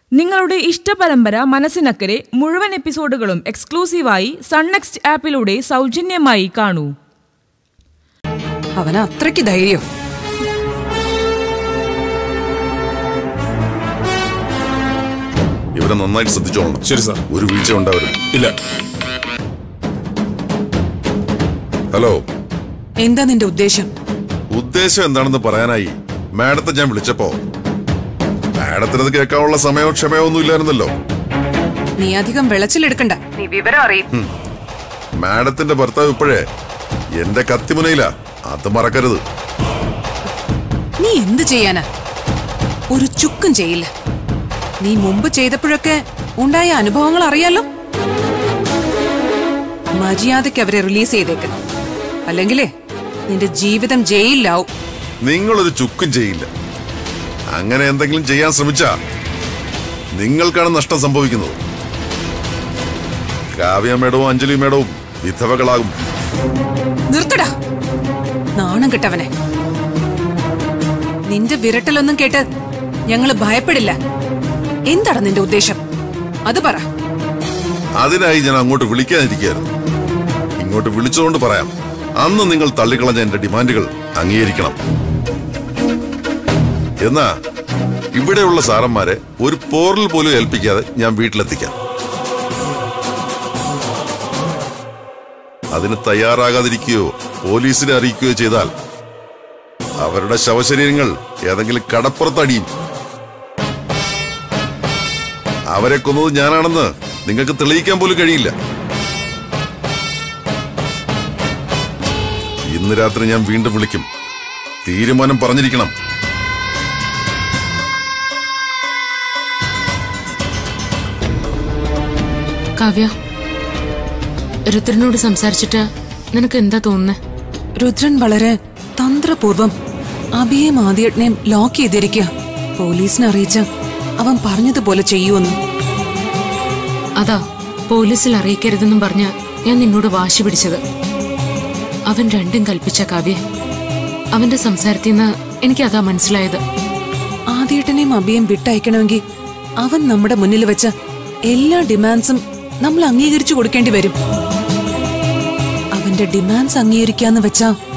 നിങ്ങളുടെ ഇഷ്ടപരമ്പര മനസ്സിനക്കരെ മുഴുവൻ എപ്പിസോഡുകളും എക്സ്ക്ലൂസീവായി സൺനെക്സ്റ്റ് ആപ്പിലൂടെ സൗജന്യമായി കാണൂ അവന് അത്രയ്ക്ക് ധൈര്യം ഇവരെ നന്നായിട്ട് ശ്രദ്ധിച്ചോളണം ശരി സാർ ഒരു വീഴ്ച ഉണ്ടാവരുത് ഇല്ല ഹലോ എന്താ നിന്റെ ഉദ്ദേശം ഉദ്ദേശം എന്താണെന്ന് പറയാനായി മാഡത്തെ ഞാൻ വിളിച്ചപ്പോ മാഡത്തിനത് കേൾക്കാനുള്ള സമയമോ ക്ഷമയോ ഒന്നും ഇല്ലായിരുന്നല്ലോ നീ അധികം വിളച്ചിലെടുക്കണ്ട നീ വിവരം അറിയും മാഡത്തിന്റെ ഭർത്താവ് ഇപ്പോഴേ എന്റെ കത്തിമുനയിലാ അത് മറക്കരുത് നീ എന്ത് ചെയ്യാനാ ഒരു ചുക്കും ചെയ്യില്ല നീ മുമ്പ് ചെയ്തപ്പോഴൊക്കെ ഉണ്ടായ അനുഭവങ്ങൾ അറിയാലോ മര്യാദയ്ക്ക് അവരെ റിലീസ് ചെയ്തേക്ക് അല്ലെങ്കിലേ നിന്റെ ജീവിതം ജയിലിലാവും നിങ്ങളൊരു ചുക്കും ചെയ്യില്ല അങ്ങനെ എന്തെങ്കിലും ചെയ്യാൻ ശ്രമിച്ചാ നിങ്ങൾക്കാണ് നഷ്ടം സംഭവിക്കുന്നത് കാവ്യ മേഡവും അഞ്ജലി മേഡവും വിധവകളാകും നിർത്തടാ നാണം കെട്ടവനെ നിന്റെ വിരട്ടലൊന്നും കേട്ട് ഞങ്ങള് ഭയപ്പെടില്ല എന്താണ് നിന്റെ ഉദ്ദേശം അത് പറ അതിനായി ഞാൻ അങ്ങോട്ട് വിളിക്കാനിരിക്കുകയായിരുന്നു ഇങ്ങോട്ട് വിളിച്ചുകൊണ്ട് പറയാം അന്ന് നിങ്ങൾ തള്ളിക്കളഞ്ഞ എന്റെ ഡിമാൻഡുകൾ അംഗീകരിക്കണം എന്നാ ഇവിടെയുള്ള സാറന്മാരെ ഒരു പോറിൽ പോലും ഏൽപ്പിക്കാതെ ഞാൻ വീട്ടിലെത്തിക്കാം അതിന് തയ്യാറാകാതിരിക്കുകയോ പോലീസിനെ അറിയിക്കുകയോ ചെയ്താൽ അവരുടെ ശവശരീരങ്ങൾ ഏതെങ്കിലും കടപ്പുറത്തടിയും അവരെ കൊന്നത് ഞാനാണെന്ന് നിങ്ങൾക്ക് തെളിയിക്കാൻ പോലും കഴിയില്ല ഇന്ന് രാത്രി ഞാൻ വീണ്ടും വിളിക്കും തീരുമാനം പറഞ്ഞിരിക്കണം കാവ്യ രുദ്രനോട് സംസാരിച്ചിട്ട് നിനക്ക് എന്താ തോന്നുന്നേ രുദ്രൻ വളരെ തന്ത്രപൂർവം അഭിയേം ആദ്യേട്ടനെയും ലോക്ക് ചെയ്തിരിക്കുക പോലീസിനെ അറിയിച്ച് അവൻ പറഞ്ഞതുപോലെ ചെയ്യുമെന്ന് അതാ പോലീസിൽ അറിയിക്കരുതെന്നും പറഞ്ഞ് ഞാൻ നിന്നോട് വാശി പിടിച്ചത് അവൻ രണ്ടും കൽപ്പിച്ച കാവ്യ അവന്റെ സംസാരത്തിൽ നിന്ന് എനിക്ക് അതാ മനസ്സിലായത് ആദ്യേട്ടനെയും അഭിയേം വിട്ടയക്കണമെങ്കിൽ അവൻ നമ്മുടെ മുന്നിൽ വെച്ച എല്ലാ ഡിമാൻഡ്സും നമ്മൾ അംഗീകരിച്ചു കൊടുക്കേണ്ടി വരും അവന്റെ ഡിമാൻഡ്സ് അംഗീകരിക്കാന്ന് വെച്ചാ